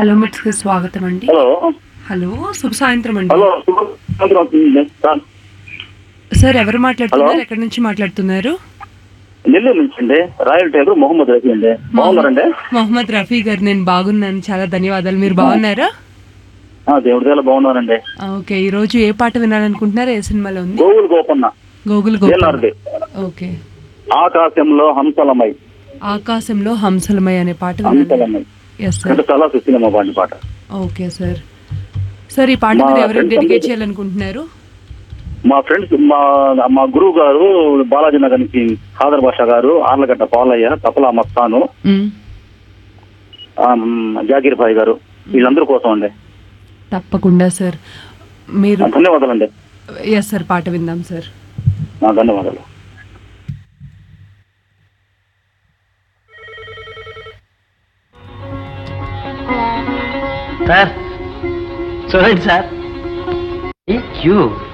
Hello మిట్స్ కి స్వాగతం అండి హలో హలో శుభ సాయంత్రం అండి హలో సాయంత్రం అవుతుంది సార్ సార్ ఎవరు మాట్లాడుతున్నారు హలో. ఎక్కడి నుంచి మాట్లాడుతున్నారు నెల్లూరు నుంచి అండి రాయల్ టైలర్ మొహమ్మద్ రఫీ అండి బాగున్నారండి మొహమ్మద్ రఫీ గారు నేను బాగున్నాను చాలా ధన్యవాదాలు మీరు బాగున్నారా ఆ, దేవుడి దగ్గర బాగున్నారండి ఓకే ఈ రోజు ఏ పాట వినాలనుకుంటున్నారా ఏ సినిమాలో ఉంది గోగుల్ గోపన్న గోగుల్ గోపాల్ ఏనార్ది ఓకే ఆకాశంలో హంసలమై ఆకాశంలో హంసలమై అనే పాట వినాలి హంసలమై ఎస్ సార్ అంటే చాలా సినిమా బాండి పాట ఓకే సార్ సార్ ఈ పాట మా మీరు ఎవరికి friends డెడికేట్ అందరూ- చేయాలనుకుంటున్నారు మా ఫ్రెండ్స్ మా మా గురువు గారు బాలాజీ నగర్ నుంచి ఖాదర్ భాష గారు ఆర్లగడ్డ పాలయ్య తపలా మస్తాను మ్, ఆ, మ్, జాకీర్ భాయ్ గారు వీళ్ళందరి కోసం అండి తప్పకుండా సార్ మీరు ఆ, ధన్యవాదాలండి ఎస్ సార్ పాట విందాం సార్ ఆ, ధన్యవాదాలు సార్ చూడండి సార్ క్యూ